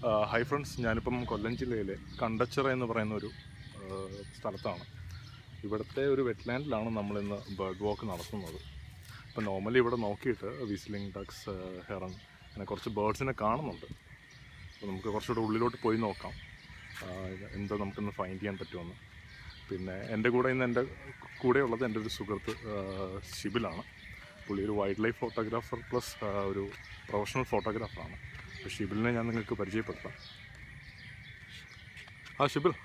Hi friends ഞാനിപ്പം കൊല്ലം ജില്ലയിലെ കണ്ടച്ചിറ എന്ന് പറയുന്ന ഒരു ആ, സ്ഥലത്താണ് ഇവിടുത്തെ ഒരു വെറ്റ്ലാൻഡിലാണ് നമ്മളിന്ന് ബേർഡ് വാക്ക് നടത്തുന്നത് അപ്പോൾ നോർമലി ഇവിടെ നോക്കിയിട്ട് വിസ്ലിംഗ് ഡക്സ് ഹെറൺ അങ്ങനെ കുറച്ച് ബേർഡ്സിനെ കാണുന്നുണ്ട് അപ്പോൾ നമുക്ക് കുറച്ചുകൂടെ ഉള്ളിലോട്ട് പോയി നോക്കാം ആ, ഇത് എന്താ നമുക്കിന്ന് ഫൈൻഡ് ചെയ്യാൻ പറ്റുമെന്ന് പിന്നെ എൻ്റെ കൂടെ ഇന്ന് എൻ്റെ കൂടെ ഉള്ളത് എൻ്റെ ഒരു സുഹൃത്ത് ആ, ഷിബിലാണ് പുള്ളി ഒരു വൈൽഡ് ലൈഫ് ഫോട്ടോഗ്രാഫർ പ്ലസ് ഒരു പ്രൊഫഷണൽ ഫോട്ടോഗ്രാഫറാണ് അപ്പോൾ ഷിബിലിനെ ഞാൻ നിങ്ങൾക്ക് പരിചയപ്പെടുത്താം ആ ഷിബിൽ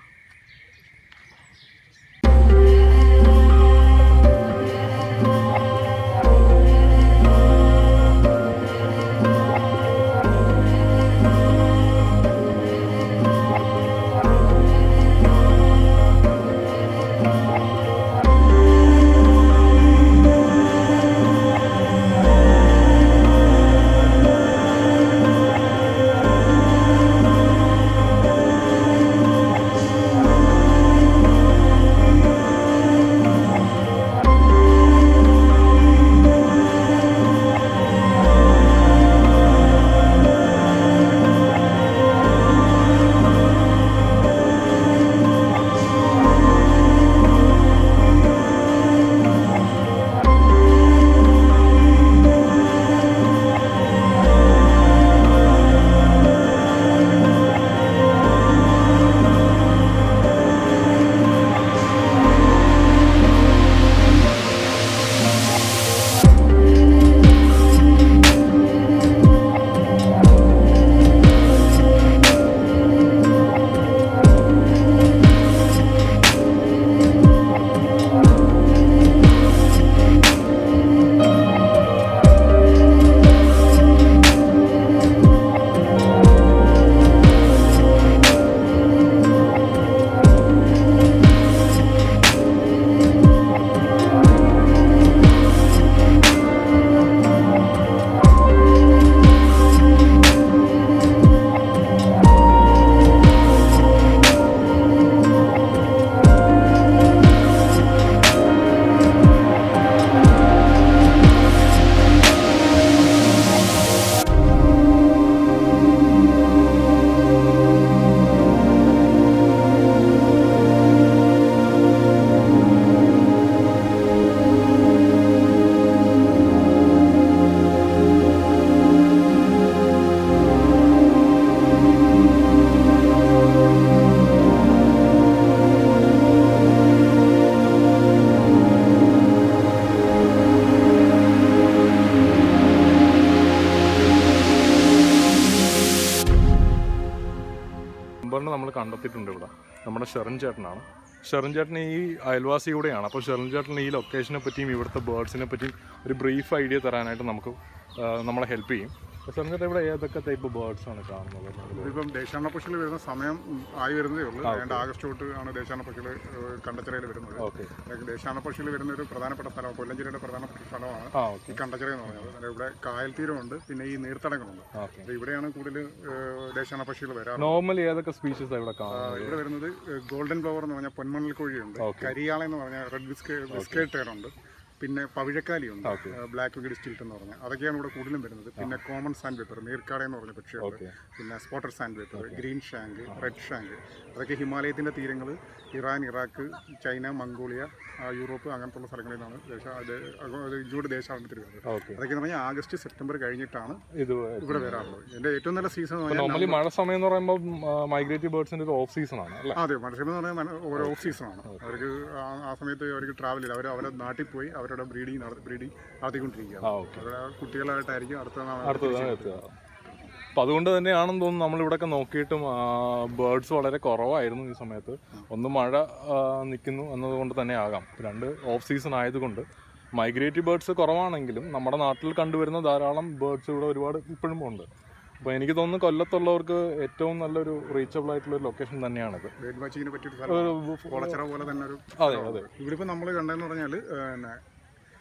നമ്പറിന് നമ്മൾ കണ്ടെത്തിയിട്ടുണ്ട് ഇവിടെ നമ്മുടെ ഷെറിൻ ചേട്ടനാണ് ഷെറിൻ ചേട്ടൻ ഈ അയൽവാസി കൂടെയാണ് അപ്പോൾ ഷെറിൻ ചേട്ടൻ ഈ ലൊക്കേഷനെ പറ്റിയും ഇവിടുത്തെ ബേർഡ്സിനെ പറ്റിയും ഒരു ബ്രീഫ് ഐഡിയ തരാനായിട്ട് നമുക്ക് ആ, നമ്മളെ ഹെൽപ്പ് ചെയ്യും അപ്പോൾ ഷെറിൻ ചേട്ടൻ ഇവിടെ ഏതൊക്കെ ടൈപ്പ് ബേർഡ്സ് ആണ് കാണുന്നത് നമ്മള് ഇതിപ്പം ദേശാടന പക്ഷികൾ വരുന്ന സമയം ഉം, ആയി വരുന്നതേ ഉള്ളൂ ഏതാണ്ട് ആഗസ്റ്റ് തൊട്ട് ആണ് ദേശാടന പക്ഷികൾ കണ്ടച്ചിറയിൽ വരുന്നത് ഓക്കെ ദേശാടന പക്ഷികൾ വരുന്ന ഒരു പ്രധാനപ്പെട്ട സ്ഥലം കൊല്ലം ജില്ലയുടെ പ്രധാനപ്പെട്ട സ്ഥലമാണ് ആ ഓക്കെ ഈ കണ്ടച്ചിറ എന്ന് പറഞ്ഞത് അതായത് ഇവിടെ കായൽ തീരമുണ്ട് പിന്നെ ഈ നീർത്തടങ്ങളുണ്ട് ഓക്കെ അപ്പോൾ ഇവിടെയാണ് കൂടുതൽ ദേശാടന പക്ഷികൾ വരാറ് നോർമലി ഏതൊക്കെ സ്പീഷീസ് ഇവിടെ കാണുന്നത് ഇവിടെ വരുന്നത് ഗോൾഡൻ ഫ്ലവർ എന്ന് പറഞ്ഞാൽ പൊന്മണൽ കോഴിയുണ്ട് Okay. കരിയാള എന്ന് പറഞ്ഞാൽ റെഡ് ബിസ്കേ ബിസ്കേറ്റ് ടേറുണ്ട് പിന്നെ പവിഴക്കാലിയുണ്ട് Okay. ബ്ലാക്ക് വിഗഡ് സ്റ്റിൽട്ട് എന്ന് പറഞ്ഞാൽ അതൊക്കെയാണ് ഇവിടെ കൂടുതലും വരുന്നത് പിന്നെ കോമൺ സാൻഡ് പേപ്പർ നീർക്കാട എന്ന് പറഞ്ഞ പക്ഷിയുണ്ട് ഓക്കെ പിന്നെ spotted sandpiper greenshank redshank അതൊക്കെ ഹിമാലയത്തിൻ്റെ തീരങ്ങൾ ഇറാൻ ഇറാഖ് ചൈന മംഗോളിയ ആ, യൂറോപ്പ് അങ്ങനത്തുള്ള സ്ഥലങ്ങളിൽ നിന്നാണ് ദേശ അത് അത് ഇങ്ങോട്ട് ദേശാടനത്തിൽ വരുന്നത് ഓക്കെ അതൊക്കെ എന്ന് പറഞ്ഞാൽ ആഗസ്റ്റ് സെപ്റ്റംബർ കഴിഞ്ഞിട്ടാണ് ഇത് ഇവിടെ വരാറുള്ളത് എൻ്റെ ഏറ്റവും നല്ല സീസൺ എന്ന് പറഞ്ഞാൽ നോർമലി മഴ സമയം എന്ന് പറയുമ്പോൾ മൈഗ്രേറ്റീവ് ബേർഡ്സിന്റെ ഒരു ഓഫ് സീസൺ ആണ് അല്ലേ അതെ മത്സ്യം എന്ന് പറഞ്ഞാൽ ഓരോ ഓഫ് സീസണാണ് അവർക്ക് ആ- ആ സമയത്ത് അവർക്ക് ട്രാവൽ ചെയ്ത് അവർ അവരെ നാട്ടിൽ പോയി അവരുടെ ബ്രീഡിങ് ബ്രീഡിങ് നടത്തിക്കൊണ്ടിരിക്കുകയാണ് ആ ഓക്കെ അവരുടെ കുട്ടികളായിട്ടായിരിക്കും അടുത്ത നാൾ അടുത്തതാണ് എത്തുക അപ്പം അതുകൊണ്ട് തന്നെയാണെന്ന് തോന്നുന്നു നമ്മളിവിടെയൊക്കെ നോക്കിയിട്ടും ബേർഡ്സ് വളരെ കുറവായിരുന്നു ഈ സമയത്ത് ഒന്ന് മഴ നിൽക്കുന്നു എന്നതുകൊണ്ട് തന്നെ ആകാം രണ്ട് ഓഫ് സീസൺ ആയതുകൊണ്ട് മൈഗ്രേറ്റീവ് ബേർഡ്സ് കുറവാണെങ്കിലും നമ്മുടെ നാട്ടിൽ കണ്ടുവരുന്ന ധാരാളം ബേർഡ്സ് ഇവിടെ ഒരുപാട് ഇപ്പോഴും ഉണ്ട് അപ്പോൾ എനിക്ക് തോന്നുന്നു കൊല്ലത്തുള്ളവർക്ക് ഏറ്റവും നല്ലൊരു റീച്ചബിൾ ആയിട്ടുള്ള ഒരു ലൊക്കേഷൻ തന്നെയാണിത് ബേഡ് വാച്ചിങ്ങിനെ പറ്റിയൊരു സ്ഥലം ഒരു കോളച്ചിറ പോലെ തന്നെ ഒരു അതെ അതെ ഇവിടെ ഇപ്പോൾ നമ്മൾ കണ്ടതെന്ന് പറഞ്ഞാൽ പിന്നെ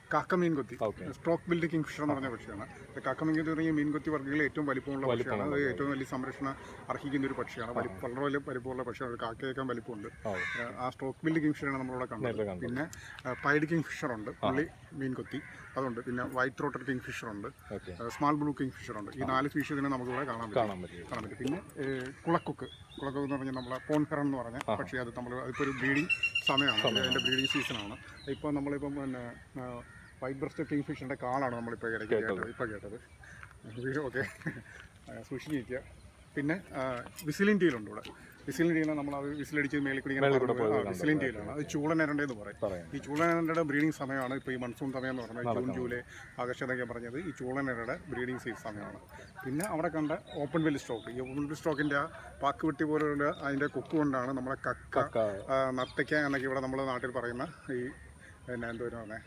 കാക്കമീൻ കൊത്തി okay stork billed kingfisher എന്ന് പറഞ്ഞ പക്ഷിയാണ് ഇത് കാക്കമീൻ കൊത്തി തുടങ്ങിയ മീൻകൊത്തി വർഗ്ഗങ്ങളിൽ ഏറ്റവും വലിപ്പമുള്ള പക്ഷിയാണ് അത് ഏറ്റവും വലിയ സംരക്ഷണം അർഹിക്കുന്ന ഒരു പക്ഷിയാണ് വലി- വളരെ വലിയ വലിപ്പമുള്ള പക്ഷിയാണ് ഒരു കാക്കയേക്കാൻ വലിപ്പമുണ്ട് ആ ഏഹ് ആ സ്ട്രോക്ക് ബിൽഡ് കിങ് ഫിഷറാണ് നമ്മളിവിടെ കണ്ടത് നേരത്തെ കണ്ടു പിന്നെ പൈഡ് കിങ് ഫിഷർ ഉണ്ട് പുള്ളി മീൻകൊത്തി അതുണ്ട് പിന്നെ വൈറ്റ് റോട്ടർ കിങ് ഫിഷർ ഉണ്ട് okay small blue kingfisher ഉണ്ട് ഈ നാല് സ്പീഷീസിനെ നമുക്കിവിടെ കാണാൻ പറ്റും കാണാൻ പറ്റും കാണാൻ പറ്റും പിന്നെ ഏഹ്, കുളക്കൊക്ക് കുളക്കൊക്ക് എന്ന് പറഞ്ഞാൽ നമ്മളെ പോൺഹെറൻ എന്ന് പറഞ്ഞ പക്ഷേ അത് നമ്മൾ അതിപ്പോൾ ഒരു ബ്രീഡിങ് സമയമാണ് അതിൻ്റെ ബ്രീഡിങ് സീസണാണ് ഇപ്പോൾ നമ്മളിപ്പം പിന്നെ വൈറ്റ് ബ്രസ്റ്റ് കിങ് ഫിഷിൻ്റെ കാളാണ് നമ്മളിപ്പോൾ ഇടയ്ക്ക് കേട്ടത് ഇപ്പോൾ കേട്ടത് ഓക്കെ സൂക്ഷിച്ചിരിക്കുക പിന്നെ വിസിലിൻ ടീലുണ്ട് ഇവിടെ വിസിലിൻ ടീലാണ് നമ്മൾ അത് വിസിലടിച്ച് മേളിൽ കൂടി ഇങ്ങനെ പറന്ന് പോയി- ആ, വിസിലിൻ ടീലാണ് അത് ചൂളനരണ്ടെന്ന് പറയും പറയാം ഈ ചൂളനരയുടെ ബ്രീഡിംഗ് സമയമാണ് ഇപ്പോൾ ഈ മൺസൂൺ സമയം എന്ന് പറഞ്ഞാൽ ജൂൺ ജൂലൈ ആഗസ്റ്റ് എന്നൊക്കെ പറഞ്ഞത് ഈ ചൂളനരയുടെ ബ്രീഡിംഗ് സീസൺ സമയമാണ് പിന്നെ അവിടെ കണ്ട ഓപ്പൺ വെൽ സ്റ്റോക്ക് ഈ ഓപ്പൺ വെൽ സ്റ്റോക്കിൻ്റെ ആ പാക്ക് വെട്ടി പോലുള്ള അതിൻ്റെ കൊക്ക് കൊണ്ടാണ് നമ്മളെ കക്ക കക്ക ആ, നത്തയ്ക്ക എന്നൊക്കെ ഇവിടെ നമ്മുടെ നാട്ടിൽ പറയുന്ന ഈ പിന്നെ എന്തോ പറയുന്നത്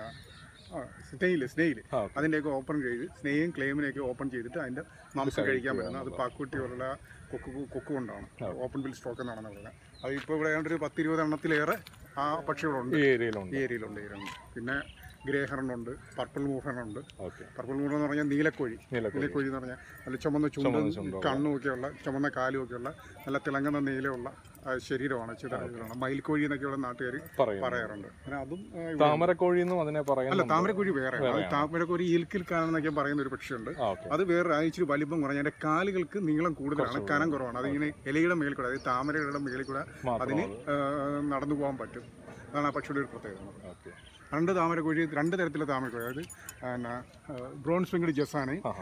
സ്നെയിൽ സ്നെയിൽ ആ, അതിൻ്റെയൊക്കെ ഓപ്പൺ ചെയ്ത് സ്നെയും ക്ലെയിമിനെയൊക്കെ ഓപ്പൺ ചെയ്തിട്ട് അതിൻ്റെ മാംസം കഴിക്കാൻ പറ്റുന്നത് അത് പാക്കുട്ടി പോലുള്ള കൊക്ക് കൊക്ക് കൊണ്ടാണ് ഓപ്പൺ ബിൽ സ്റ്റോക്ക് എന്നാണ് പറയുന്നത് അത് ഇപ്പോൾ ഇവിടെ ഏതാണ്ട് ഒരു പത്തിരുപത് എണ്ണത്തിലേറെ ആ പക്ഷികളുണ്ട് ഈ ഏരിയയിലുണ്ട് ഈ ഏരിയയിലുണ്ട് ഈ രണ്ട് പിന്നെ ഗ്രേ ഹെറണുണ്ട് പർപ്പിൾ മൂഹനുണ്ട് ഓക്കെ പർപ്പിൾ മൂഹൻ എന്ന് പറഞ്ഞാൽ നീലക്കോഴി നീലക്കോഴി നീലക്കോഴി എന്ന് പറഞ്ഞാൽ നല്ല ചുമന്ന ചുമന്ന ചുണ്ടും ചുണ്ടുള്ള. കണ്ണും ഒക്കെയുള്ള ചുമന്ന കാലും ഒക്കെയുള്ള നല്ല തിളങ്ങുന്ന നീലയുള്ള ആ, ശരീരമാണ് ചിതറാണ് മയിൽക്കോഴി എന്നൊക്കെയുള്ള നാട്ടുകാർ പറയും പറയാറുണ്ട് പിന്നെ അതും ആ, ഇവിടെ- താമരക്കോഴി എന്നും അതിനെ അല്ല പറയുന്നുണ്ട് താമരക്കോഴി വേറെ അത് താമരക്കോഴി ഈൽക്കിൽ കാണുന്നൊക്കെ പറയുന്ന ഒരു പക്ഷിയുണ്ട് ആ ഓക്കെ അത് വേറെ ആ ഇച്ചിരി വലിപ്പം കുറഞ്ഞ അതിന്റെ കാലുകൾക്ക് നീളം കൂടുതലാണ് കനം കുറവാണ് അതിങ്ങനെ ഇലയുടെ മേളിൽ കൂടെ അതായത് താമരയുടെ മേളിൽ കൂടെ മാത്രം അതിന് ആ, നടന്നു പോകാൻ പറ്റും അതാണ് ആ പക്ഷിയുടെ ഒരു പ്രത്യേകത ഓക്കെ രണ്ട് താമരക്കോഴി രണ്ട് തരത്തിലുള്ള താമരക്കോഴി അതായത് പിന്നെ ബ്രോൺസ് വിംഗഡ് ജസാണ് ആഹാ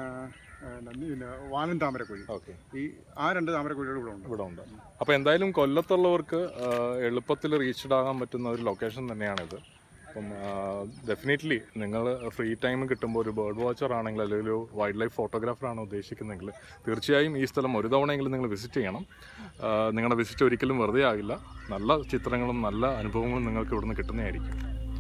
പിന്നെ വാലൻ താമരക്കോഴി ഓക്കെ ഈ ആ രണ്ട് താമരക്കോഴികൾ ഇവിടെ ഉണ്ട് ഇവിടെ ഉണ്ട് അപ്പോൾ എന്തായാലും കൊല്ലത്തുള്ളവർക്ക് ആ, എളുപ്പത്തിൽ റീച്ച്ഡ് ആകാൻ പറ്റുന്ന ഒരു ലൊക്കേഷൻ തന്നെയാണിത് അപ്പം ഡെഫിനറ്റ്ലി നിങ്ങൾ ഫ്രീ ടൈം കിട്ടുമ്പോൾ ഒരു ബേർഡ് വാച്ചർ ആണെങ്കിൽ അല്ലെങ്കിൽ ഒരു വൈൽഡ് ലൈഫ് ഫോട്ടോഗ്രാഫർ ആണ് ഉദ്ദേശിക്കുന്നതെങ്കിൽ തീർച്ചയായും ഈ സ്ഥലം ഒരു തവണയെങ്കിലും നിങ്ങൾ വിസിറ്റ് ചെയ്യണം ആ, നിങ്ങളുടെ വിസിറ്റ് ഒരിക്കലും വെറുതെ ആകില്ല നല്ല ചിത്രങ്ങളും നല്ല അനുഭവങ്ങളും നിങ്ങൾക്ക് ഇവിടുന്ന് കിട്ടുന്നതായിരിക്കും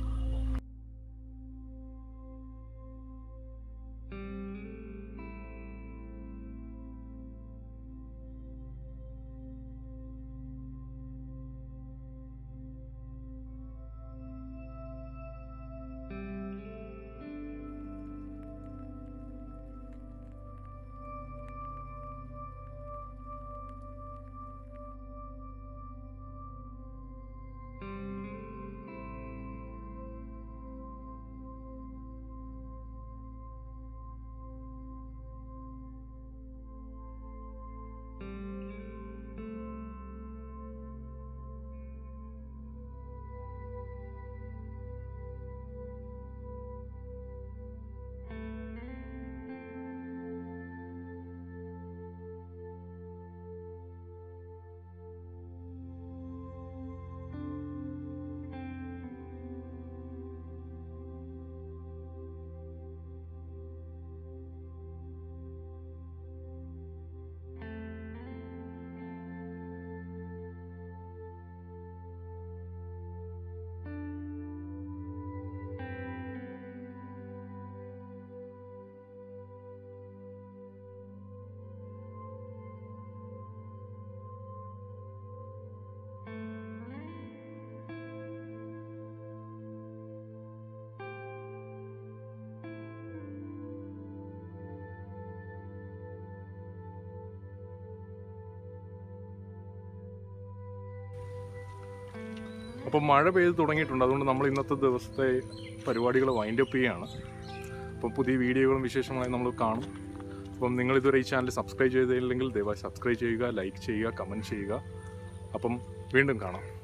അപ്പം മഴ പെയ്ത് തുടങ്ങിയിട്ടുണ്ട് അതുകൊണ്ട് നമ്മൾ ഇന്നത്തെ ദിവസത്തെ പരിപാടികൾ വൈൻഡ് അപ്പ് ചെയ്യുകയാണ് അപ്പം പുതിയ വീഡിയോകളും വിശേഷങ്ങളായി നമ്മൾ കാണും അപ്പം നിങ്ങൾ ഇതുവരെ ഈ ചാനൽ സബ്സ്ക്രൈബ് ചെയ്തില്ലെങ്കിൽ ദയവായി സബ്സ്ക്രൈബ് ചെയ്യുക ലൈക്ക് ചെയ്യുക കമൻറ്റ് ചെയ്യുക അപ്പം വീണ്ടും കാണാം